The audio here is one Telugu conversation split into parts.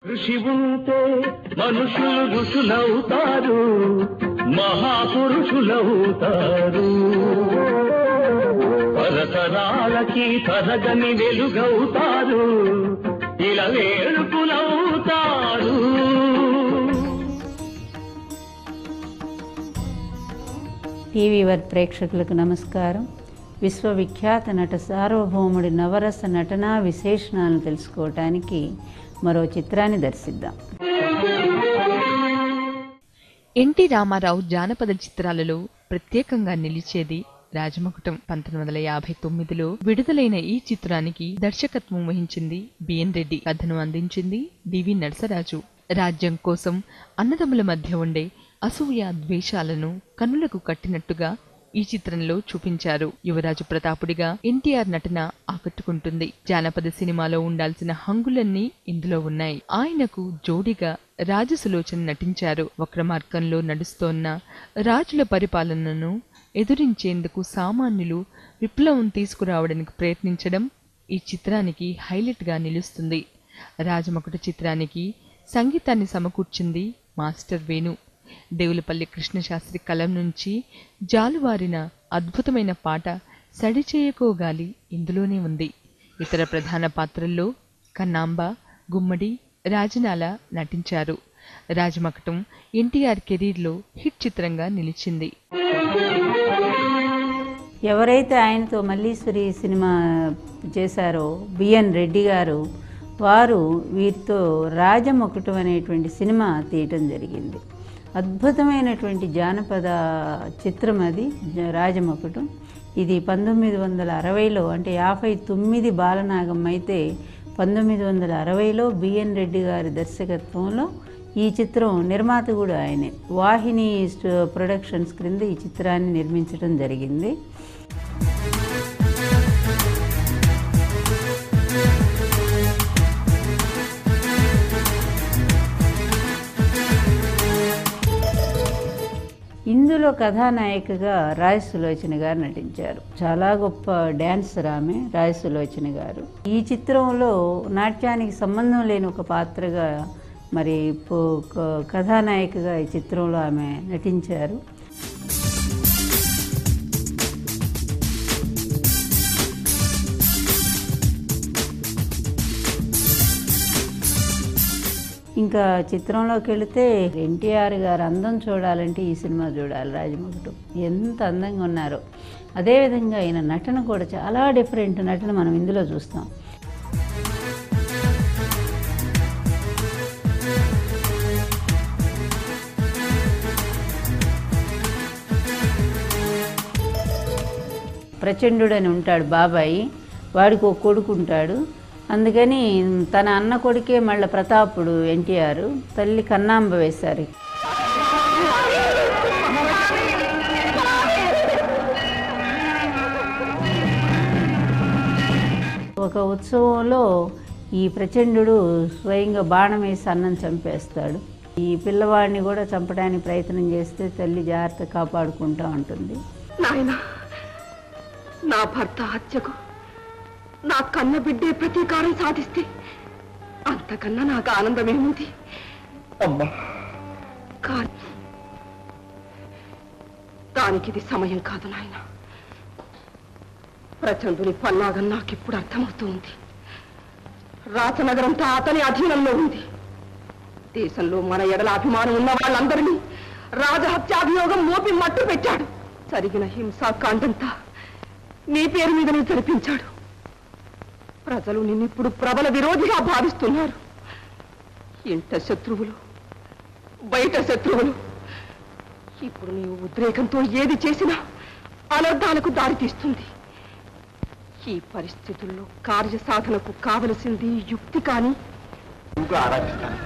ఋషి ఉంటే మనుషులు ఋషులవుతారు మహాపురుషులవుతారు తరతరాలకి తరగని వెలుగవుతారు ఇలా వేడుకులవుతారు టీవీ వర్ ప్రేక్షకులకు నమస్కారం విశ్వవిఖ్యాత నట సార్వభౌముడి నవరస నటనా విశేషణాలను తెలుసుకోవటానికి మరో చిత్రాన్ని దర్శిద్దాం ఎన్టీ రామారావు జానపద చిత్రాలలో ప్రత్యేకంగా నిలిచేది రాజమకుటం పంతొమ్మిది వందల యాభై తొమ్మిదిలో విడుదలైన ఈ చిత్రానికి దర్శకత్వం వహించింది బిఎన్ రెడ్డి కథను అందించింది డివి నరసరాజు రాజ్యం కోసం అన్నదమ్ముల మధ్య ఉండే అసూయ ద్వేషాలను కన్నులకు కట్టినట్టుగా ఈ చిత్రంలో చూపించారు యువరాజు ప్రతాపుడిగా ఎన్టీఆర్ నటన ఆకట్టుకుంటుంది జానపద సినిమాలో ఉండాల్సిన హంగులన్నీ ఇందులో ఉన్నాయి ఆయనకు జోడిగా రాజసులోచన నటించారు వక్రమార్గంలో నడుస్తోన్న రాజుల పరిపాలనను ఎదురించేందుకు సామాన్యులు విప్లవం తీసుకురావడానికి ప్రయత్నించడం ఈ చిత్రానికి హైలైట్ గా నిలుస్తుంది రాజమకుట చిత్రానికి సంగీతాన్ని సమకూర్చింది మాస్టర్ వేణు దేవులపల్లి కృష్ణశాస్త్రి కలం నుంచి జాలువారిన అద్భుతమైన పాట సడిచేయకోగాలి ఇందులోనే ఉంది ఇతర ప్రధాన పాత్రల్లో కన్నాంబ గుమ్మడి రాజనాల నటించారు రాజమకటం ఎన్టీఆర్ కెరీర్లో హిట్ చిత్రంగా నిలిచింది ఎవరైతే ఆయనతో మల్లీశ్వరి సినిమా చేశారో బిఎన్ రెడ్డి గారు వారు వీరితో రాజమొకటం అనేటువంటి సినిమా తీయటం జరిగింది అద్భుతమైనటువంటి జానపద చిత్రం అది జ- రాజమొకటం ఇది పంతొమ్మిది వందల అరవైలో అంటే యాభై తొమ్మిది బాలనాగం అయితే పంతొమ్మిది వందల అరవైలో బిఎన్ రెడ్డి గారి దర్శకత్వంలో ఈ చిత్రం నిర్మాత కూడా ఆయనే వాహిని స్ట- ప్రొడక్షన్స్ క్రింద ఈ చిత్రాన్ని నిర్మించడం జరిగింది ఇందులో కథానాయికగా రాయ సులోచన గారు నటించారు చాలా గొప్ప డ్యాన్సర్ ఆమె రాయ సులోచన గారు ఈ చిత్రంలో నాట్యానికి సంబంధం లేని ఒక పాత్రగా మరి పో- క- కథానాయికగా ఈ చిత్రంలో ఆమె నటించారు ఇంకా చిత్రంలోకి వెళితే ఎన్టీఆర్ గారు అందం చూడాలంటే ఈ సినిమా చూడాలి రాజమౌళి ఎంత అందంగా ఉన్నారో అదేవిధంగా ఆయన నటన కూడా చాలా డిఫరెంట్ నటన మనం ఇందులో చూస్తాం ప్రచండుడని ఉంటాడు బాబాయి వాడికి ఒక కొడుకు ఉంటాడు అందుకని తన అన్న కొడుకే మళ్ళీ ప్రతాపుడు ఎన్టీఆర్ తల్లి కన్నాంబ వేశారు ఒక ఉత్సవంలో ఈ ప్రచండు స్వయంగా బాణం వేసి అన్నం చంపేస్తాడు ఈ పిల్లవాడిని కూడా చంపడానికి ప్రయత్నం చేస్తే తల్లి జాగ్రత్త కాపాడుకుంటా ఉంటుంది నాయన నా భర్త హత్యకు నా కన్న బిడ్డే ప్రతీకారం సాధిస్తే అంతకన్నా నాకు ఆనందమేముంది అమ్మా కానీ దానికి ఇది సమయం కాదు నాయన ప్రచండుని పన్నాగం నాకిప్పుడు అర్థమవుతుంది రాచనగరంతా అతని అధీనంలో ఉంది దేశంలో మన ఎడల అభిమానం ఉన్న వాళ్ళందరినీ రాజహత్యాభియోగం మోపి మట్టు పెట్టాడు జరిగిన హింసాకాండంతా నీ పేరు మీదనే జరిపించాడు ప్రజలు నిన్నిప్పుడు ప్రబల విరోధిగా భావిస్తున్నారు ఇంట శత్రువులు బయట శత్రువులు ఇప్పుడు నీవు ఉద్రేకంతో ఏది చేసినా అనర్థాలకు దారితీస్తుంది ఈ పరిస్థితుల్లో కార్యసాధనకు కావలసింది యుక్తి కానీ ఆరాధిస్తాను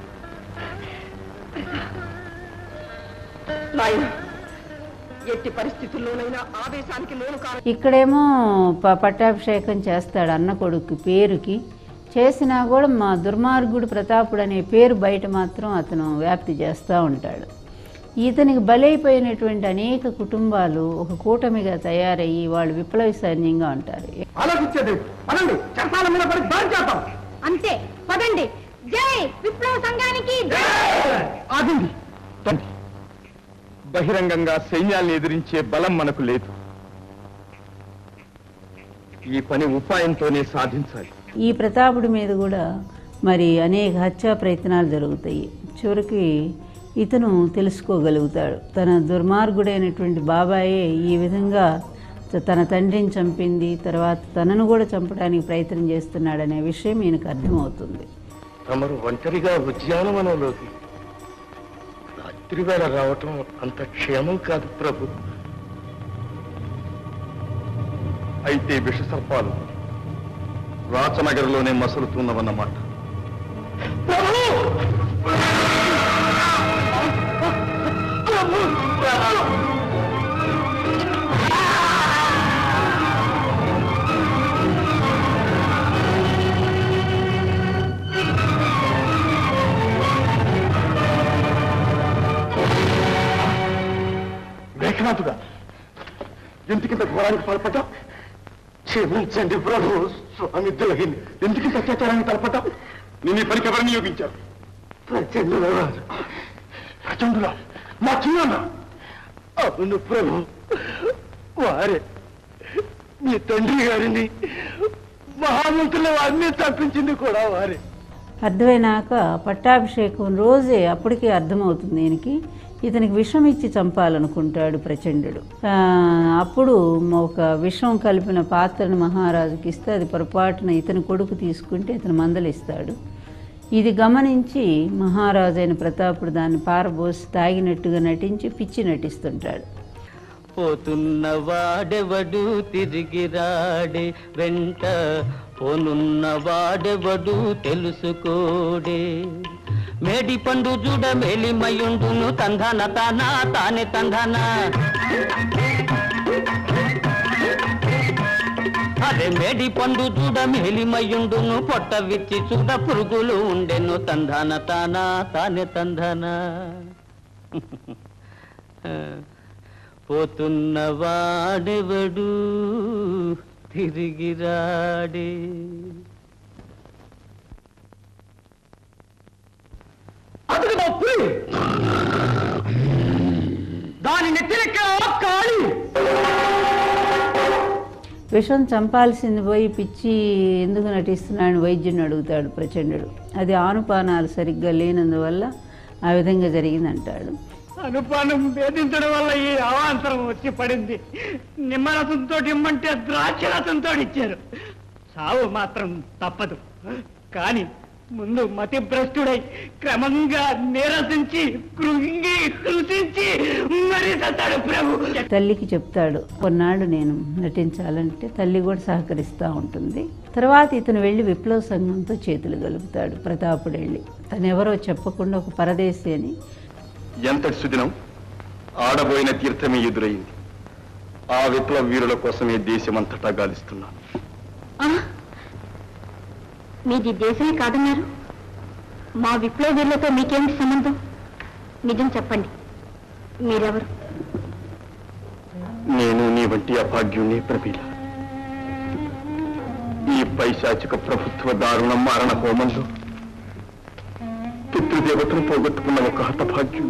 నాయన ఎట్టి పరిస్థితుల్లోనైనా ఆవేశానికి లోను కాను ఇక్కడేమో ప- పట్టాభిషేకం చేస్తాడు అన్న కొడుకు పేరుకి చేసినా కూడా మా దుర్మార్గుడు ప్రతాపుడు అనే పేరు బయట మాత్రం అతను వ్యాప్తి చేస్తూ ఉంటాడు ఇతనికి బలైపోయినటువంటి అనేక కుటుంబాలు ఒక కూటమిగా తయారయ్యి వాళ్ళు విప్లవ సైన్యంగా ఉంటారు ఆలోచించేది పదండి చట్టాల మీద పడి దాడి చేద్దాం అంతే పదండి జై విప్లవ సంఘానికి ఆగండి తండ్రి బహిరంగంగా సైన్యాల్ని ఎదిరించే బలం మనకు లేదు ఈ పని ఉపాయంతోనే సాధించాలి ఈ ప్రతాపుడి మీద కూడా మరి అనేక హత్యా ప్రయత్నాలు జరుగుతాయి చివరికి ఇతను తెలుసుకోగలుగుతాడు తన దుర్మార్గుడైనటువంటి బాబాయే ఈ విధంగా త- తన తండ్రిని చంపింది తర్వాత తనను కూడా చంపడానికి ప్రయత్నం చేస్తున్నాడనే విషయం ఈయనకు అర్థమవుతుంది తమరు ఒంటరిగా ఉద్యానవనంలోకి రాత్రి వేళ రావటం అంత క్షేమం కాదు ప్రభు అయితే విషసర్పాలు రాచనగర్లోనే మసలుతున్నవన్నమాట మేఘనాథుగా ఎందుకింత ఘోరానికి పాల్పడ్డా క్షమించండి ప్రభు స్వామి తొలగింది ఎందుకింత అత్యాచారానికి తలపడ్డా నేను ఈ పనికి ఎవరిని నియోగించాను ప్రచండుల రాజు ప్రచండుల మా చిన్న అవును ప్రభు వారే మీ తండ్రి గారిని మహామంత్రుల వారిని తప్పించింది కూడా వారే అర్థమైనాక పట్టాభిషేకం రోజే అప్పటికే అర్థమవుతుంది ఈయనకి ఇతనికి విషం ఇచ్చి చంపాలనుకుంటాడు ప్రచండుడు ఆ, అప్పుడు ఒక విషం కలిపిన పాత్రను మహారాజుకి ఇస్తే అది పొరపాటున ఇతని కొడుకు తీసుకుంటే ఇతను మందలిస్తాడు ఇది గమనించి మహారాజు అయిన ప్రతాపుడు దాన్ని పారబోసి తాగినట్టుగా నటించి పిచ్చి నటిస్తుంటాడు పోతున్న వాడెవడు తిరిగి రాడే వెంట పోనున్న వాడెవడు తెలుసుకోడే మేడి పండు జుడ మేలిమయుండును తంధన తానా తానే తంధన అదే మేడి పండు చూడ మేలిమయుండును పొట్ట విచ్చి చూడ పురుగులు ఉండెను తంధన తానా తానే తంధన పోతున్న వాడెవడు తిరిగి రాడే అతడు మా పులి దాని నెత్తిరెక్క కాళీ విషం చంపాల్సింది పోయి పిచ్చి ఎందుకు నటిస్తున్నాడని వైద్యుని అడుగుతాడు ప్రచండుడు అది ఆనుపానాలు సరిగ్గా లేనందువల్ల ఆ విధంగా జరిగిందంటాడు అనుపానం వేధించడం వల్ల ఈ అవాంతరం వచ్చి పడింది నిమ్మరసంతో ఇమ్మంటే ద్రాక్ష రసంతో ఇచ్చారు సావు మాత్రం తప్పదు కానీ ముందు మతి భ్రష్టుడై క్రమంగా నీరసించి కృంగి కృషించి మరి సత్తాడు ప్రభు తల్లికి చెప్తాడు కొన్నాళ్ళు నేను నటించాలంటే తల్లి కూడా సహకరిస్తూ ఉంటుంది తర్వాత ఇతను వెళ్ళి విప్లవ సంఘంతో చేతులు కలుపుతాడు ప్రతాపుడు వెళ్ళి తను ఎవరో చెప్పకుండా ఒక పరదేశి అని ఎంతటి సుదినం ఆడబోయిన తీర్థమే ఎదురయింది ఆ విప్లవ వీరుల కోసమే దేశమంతటా గాలిస్తున్నాను మీది దేశమే కాదన్నారు మా విప్లవ వీరులతో మీకేమిటి సంబంధం నిజం చెప్పండి మీరెవరు నేను నీ వంటి అభాగ్యుని ప్రబీల ఈ పైశాచిక ప్రభుత్వ దారుణ మారణ హోమంలో పితృదేవతను పోగొట్టుకున్న ఒక హతభాగ్యుని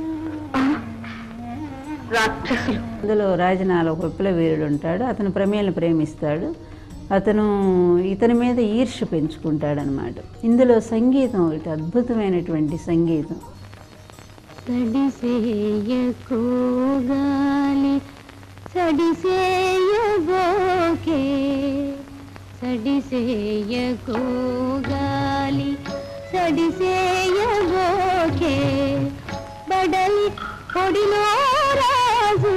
రాక్షసులు అందులో రాజనాల ఒక విప్లవ వీరుడు ఉంటాడు అతను ప్రమేలను ప్రేమిస్తాడు అతను ఇతని మీద ఈర్ష్య పెంచుకుంటాడనమాట ఇందులో సంగీతం ఒకటి అద్భుతమైనటువంటి సంగీతం సడిసేయకోగాలి సడిసేయబోకే సడిసేయకోగాలి సడిసేయబోకే బడలి పొడిలో రాజు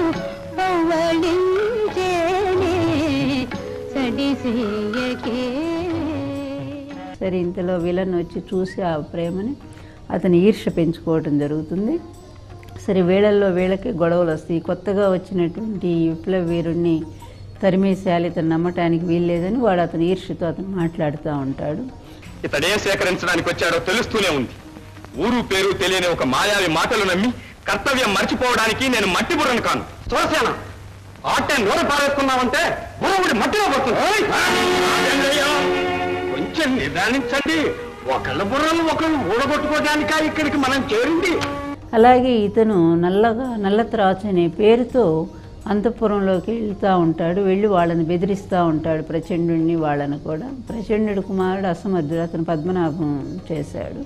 పవ్వడించేనే సడిసేయకే సరే ఇంతలో విలన్ వచ్చి చూసి ఆ ప్రేమని అతను ఈర్ష్య పెంచుకోవటం జరుగుతుంది సరే వేళల్లో వేళకి గొడవలు వస్తాయి కొత్తగా వచ్చినటువంటి ఈ విప్లవ వీరుణ్ణి తరిమేసేయాలి ఇతను నమ్మటానికి వీల్లేదని వాడు అతను ఈర్ష్యతో అతను మాట్లాడుతూ ఉంటాడు ఇతడే సేకరించడానికి వచ్చాడో తెలుస్తూనే ఉంది ఊరు పేరు తెలియని ఒక మాయావి మాటలు నమ్మి కర్తవ్యం మర్చిపోవడానికి నేను మట్టి బుర్రను కాను చూసేన ఆటే నూనె పారేసుకున్నామంటే భూముడి మట్టిలో పడుతుంది కొంచెం నిదానించండి ఒకళ్ళ బుర్రలు ఒకళ్ళు ఊడగొట్టుకోవడానికా ఇక్కడికి మనం చేరింది అలాగే ఇతను నల్లగా నల్లత్రాచు అనే పేరుతో అంతఃపురంలోకి వెళ్తూ ఉంటాడు వెళ్ళి వాళ్ళని బెదిరిస్తూ ఉంటాడు ప్రచండుడిని వాళ్ళని కూడా ప్రచండుడి కుమారుడు అసమర్థుడు అతను పద్మనాభం చేశాడు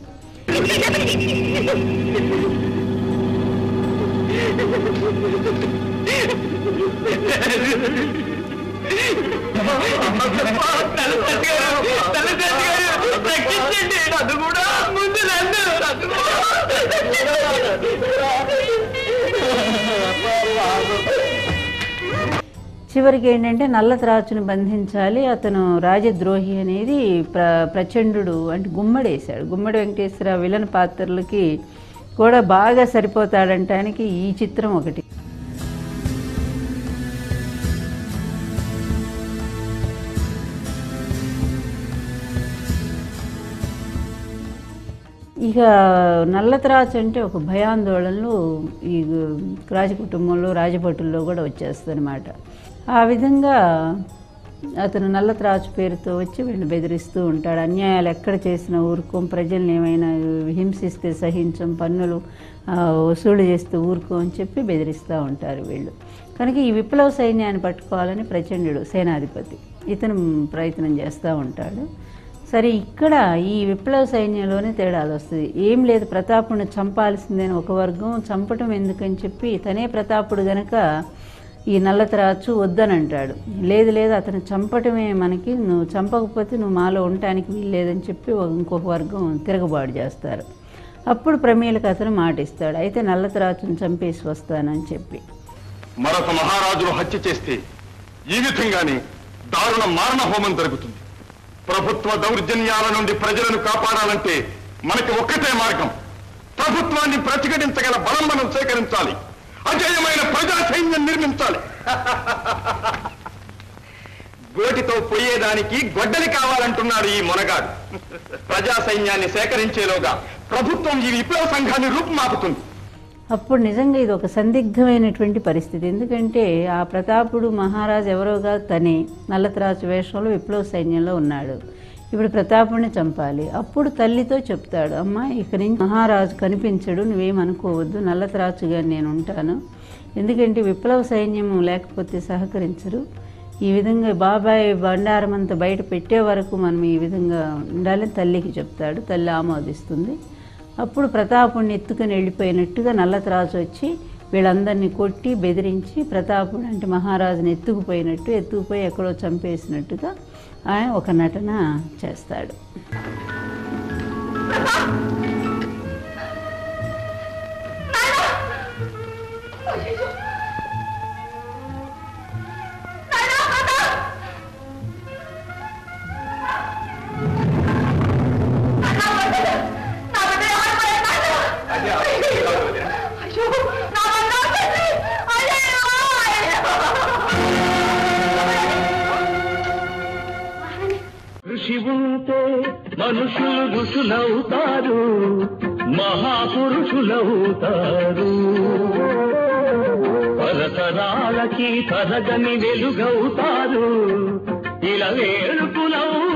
అది కూడా ముందు నన్ను అది చివరికి ఏంటంటే నల్లత్రాచుని బంధించాలి అతను రాజద్రోహి అనేది ప్ర ప్రచండు అంటే గుమ్మడేశాడు గుమ్మడి వెంకటేశ్వర విలన్ పాత్రలకి కూడా బాగా సరిపోతాడంటానికి ఈ చిత్రం ఒకటి ఇక నల్లత్రాచు అంటే ఒక భయాందోళనలు ఈ రాజకుటుంబంలో రాజభటుల్లో కూడా వచ్చేస్తుంది అనమాట ఆ విధంగా అతను నల్లత్రాచు పేరుతో వచ్చి వీళ్ళని బెదిరిస్తూ ఉంటాడు అన్యాయాలు ఎక్కడ చేసినా ఊరుకోం ప్రజల్ని ఏమైనా హింసిస్తే సహించం పన్నులు ఆ, వసూలు చేస్తూ ఊరుకో అని చెప్పి బెదిరిస్తూ ఉంటారు వీళ్ళు కనుక ఈ విప్లవ సైన్యాన్ని పట్టుకోవాలని ప్రచండుడు సేనాధిపతి ఇతను ప్రయత్నం చేస్తూ ఉంటాడు సరే ఇక్కడ ఈ విప్లవ సైన్యంలోనే తేడాలు వస్తుంది ఏం లేదు ప్రతాపుని చంపాల్సిందని ఒక వర్గం చంపటం ఎందుకని చెప్పి తనే ప్రతాపుడు గనక ఈ నల్లతరాచు వద్దని అంటాడు లేదు లేదు అతను చంపటమే మనకి నువ్వు చంపకపోతే నువ్వు మాలో ఉండటానికి వీల్లేదని చెప్పి ఒక- ఇంకొక వర్గం తిరగబాటు చేస్తారు అప్పుడు ప్రమేలకు అతను మాట ఇస్తాడు అయితే నల్లతరాచుని చంపేసి వస్తానని చెప్పి మరొక మహారాజును హత్య చేస్తే ఈ విధంగానే దారుణ మారణ హోమం జరుగుతుంది ప్రభుత్వ దౌర్జన్యాల నుండి ప్రజలను కాపాడాలంటే మనకి ఒక్కటే మార్గం ప్రభుత్వాన్ని ప్రతిఘటించగల బలం మనం సేకరించాలి అజేయమైన ప్రజా సైన్యం నిర్మించాలి గోటితో పోయేదానికి గొడ్డలి కావాలంటున్నాడు ఈ మొనగాడు ప్రజా సైన్యాన్ని సేకరించేలోగా ప్రభుత్వం ఈ విప్లవ సంఘాన్ని రూపుమాపుతుంది అప్పుడు నిజంగా ఇది ఒక సందిగ్ధమైనటువంటి పరిస్థితి ఎందుకంటే ఆ ప్రతాపుడు మహారాజు ఎవరోగా తనే నల్లత్రాచు వేషంలో విప్లవ సైన్యంలో ఉన్నాడు ఇప్పుడు ప్రతాపుడిని చంపాలి అప్పుడు తల్లితో చెప్తాడు అమ్మ ఇక్కడి నుంచి మహారాజు కనిపించడు నువ్వేమనుకోవద్దు నల్లత్రాచుగా నేను ఉంటాను ఎందుకంటే విప్లవ సైన్యం లేకపోతే సహకరించరు ఈ విధంగా బాబాయ్ బండారం అంతా బయట పెట్టే వరకు మనం ఈ విధంగా ఉండాలని తల్లికి చెప్తాడు తల్లి ఆమోదిస్తుంది అప్పుడు ప్రతాపుడిని ఎత్తుకుని వెళ్ళిపోయినట్టుగా నల్లత్రాజు వచ్చి వీళ్ళందరినీ కొట్టి బెదిరించి ప్రతాపుడు అంటే మహారాజుని ఎత్తుకుపోయినట్టు ఎత్తుకుపోయి ఎక్కడో చంపేసినట్టుగా ఆయన ఒక నటన చేస్తాడు ఋషి ఉంటే మనుషులు ఋషులవుతారు మహాపురుషులవుతారు తరతరాలకి తరగని వెలుగవుతారు ఇలా వేడుకులవు